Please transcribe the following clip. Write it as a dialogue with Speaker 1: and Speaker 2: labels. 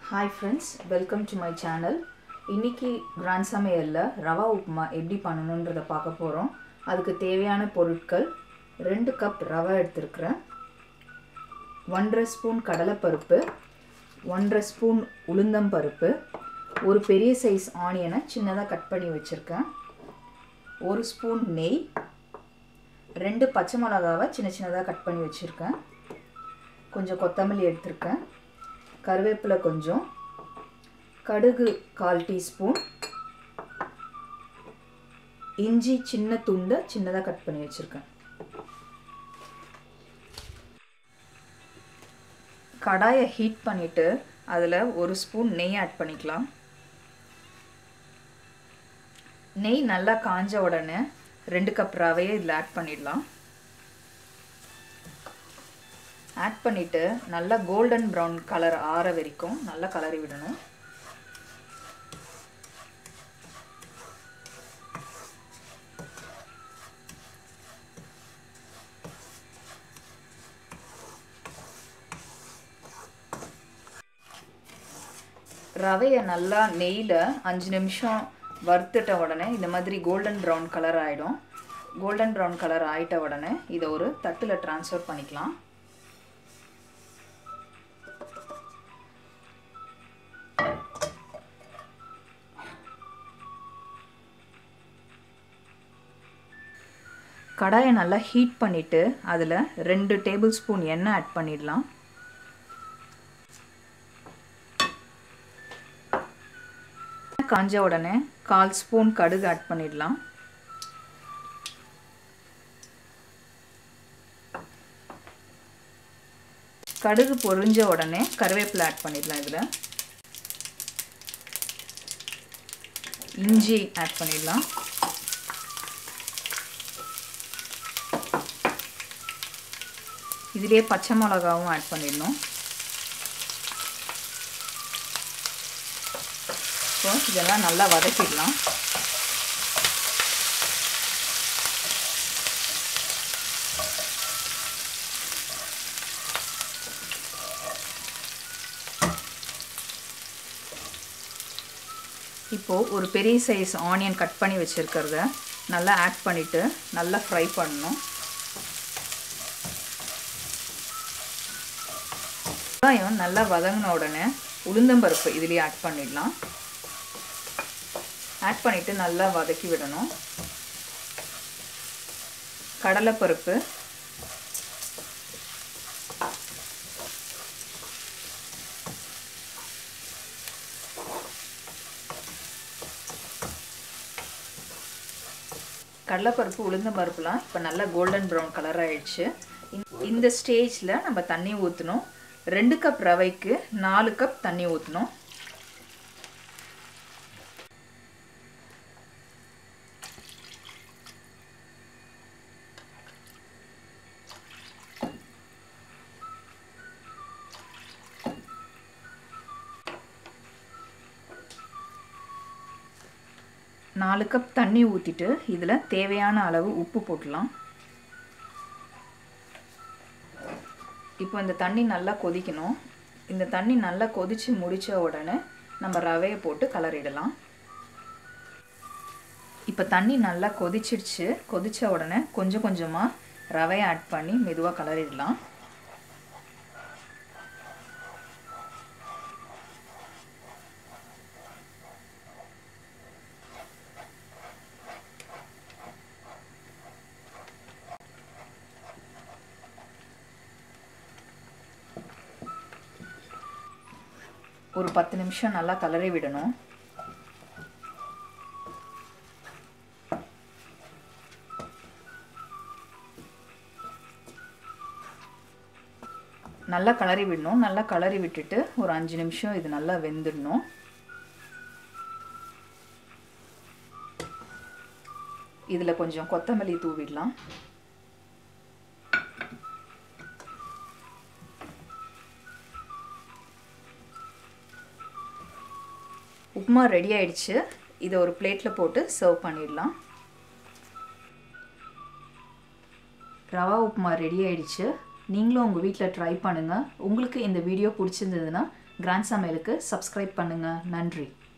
Speaker 1: hi friends welcome to my channel இன்னைக்கு grand சமையலில் ரவா உப்புமா எப்படி பண்ணணுன்றதை பார்க்க போகிறோம் அதுக்கு தேவையான பொருட்கள் ரெண்டு கப் ரவை எடுத்துருக்கிறேன் ஒன்றரை ஸ்பூன் கடலைப்பருப்பு ஒன்றரை ஸ்பூன் உளுந்தம்பருப்பு ஒரு பெரிய சைஸ் ஆனியனை சின்னதாக கட் பண்ணி வச்சுருக்கேன் ஒரு ஸ்பூன் நெய் ரெண்டு பச்சை மிளகாவை சின்ன சின்னதாக கட் பண்ணி வச்சுருக்கேன் கொஞ்சம் கொத்தமல்லி எடுத்திருக்கேன் கருவேப்பிலை கொஞ்சம் கடுகு கால் டீஸ்பூன் இஞ்சி சின்ன துண்டை சின்னதாக கட் பண்ணி வச்சுருக்கேன் கடாயை ஹீட் பண்ணிவிட்டு அதில் ஒரு ஸ்பூன் நெய் ஆட் பண்ணிக்கலாம் நெய் நல்லா காஞ்ச உடனே ரெண்டு கப் ரவையை இதில் ஆட் பண்ணிடலாம் ஆட் பண்ணிவிட்டு நல்லா கோல்டன் ப்ரௌன் கலர் ஆற வரைக்கும் நல்லா கலரி விடணும் ரவையை நல்லா நெய்யில் அஞ்சு நிமிஷம் வறுத்துட்ட உடனே இந்த மாதிரி கோல்டன் ப்ரௌன் கலர் ஆகிடும் கோல்டன் ப்ரௌன் கலர் ஆகிட்ட உடனே இதை ஒரு தட்டில் ட்ரான்ஸ்ஃபர் பண்ணிக்கலாம் கடாயை நல்லா ஹீட் பண்ணிவிட்டு அதில் ரெண்டு டேபிள் ஸ்பூன் எண்ணெய் ஆட் பண்ணிடலாம் காஞ்ச உடனே கால் ஸ்பூன் கடுகு ஆட் பண்ணிடலாம் கடுகு பொரிஞ்ச உடனே கருவேப்பிலை ஆட் பண்ணிடலாம் இதில் இஞ்சி ஆட் பண்ணிடலாம் இதிலே பச்சை மிளகாவும் ஆட் பண்ணிடணும் ஸோ இதெல்லாம் நல்லா வதக்கிடலாம் இப்போது ஒரு பெரிய சைஸ் ஆனியன் கட் பண்ணி வச்சுருக்கிறத நல்லா ஆட் பண்ணிவிட்டு நல்லா ஃப்ரை பண்ணணும் வெங்காயம் நல்லா வதங்கின உடனே உளுந்தம்பருப்பு இதுலேயே ஆட் பண்ணிடலாம் ஆட் பண்ணிவிட்டு நல்லா வதக்கி விடணும் கடலைப்பருப்பு கடலைப்பருப்பு உளுந்த பருப்புலாம் இப்போ நல்லா கோல்டன் ப்ரௌன் கலர் ஆயிடுச்சு இந்த ஸ்டேஜில் நம்ம தண்ணி ஊற்றணும் ரெண்டு கப் ரவைக்கு நாலு கப் தண்ணி ஊற்றணும் நாலு கப் தண்ணி ஊற்றிட்டு இதில் தேவையான அளவு உப்பு போட்டுடலாம் இப்போ இந்த தண்ணி நல்லா கொதிக்கணும் இந்த தண்ணி நல்லா கொதித்து முடித்த உடனே நம்ம ரவையை போட்டு கலரிடலாம் இப்போ தண்ணி நல்லா கொதிச்சிடுச்சு கொதித்த உடனே கொஞ்சம் கொஞ்சமாக ரவையை ஆட் பண்ணி மெதுவாக கலரிடலாம் ஒரு பத்து நிமிஷம் நல்லா கலரி விடணும் நல்லா கலரி விடணும் நல்லா கலரி விட்டுட்டு ஒரு அஞ்சு நிமிஷம் இது நல்லா வெந்துடணும் இதில் கொஞ்சம் கொத்தமல்லி தூவிடலாம் உப்புமா ரெடி ஆயிடுச்சு இதை ஒரு பிளேட்டில் போட்டு சர்வ் பண்ணிடலாம் ரவா உப்புமா ரெடி ஆயிடுச்சு நீங்களும் உங்கள் வீட்டில் ட்ரை பண்ணுங்கள் உங்களுக்கு இந்த வீடியோ பிடிச்சிருந்ததுன்னா கிராண்ட் சமையலுக்கு சப்ஸ்கிரைப் பண்ணுங்கள் நன்றி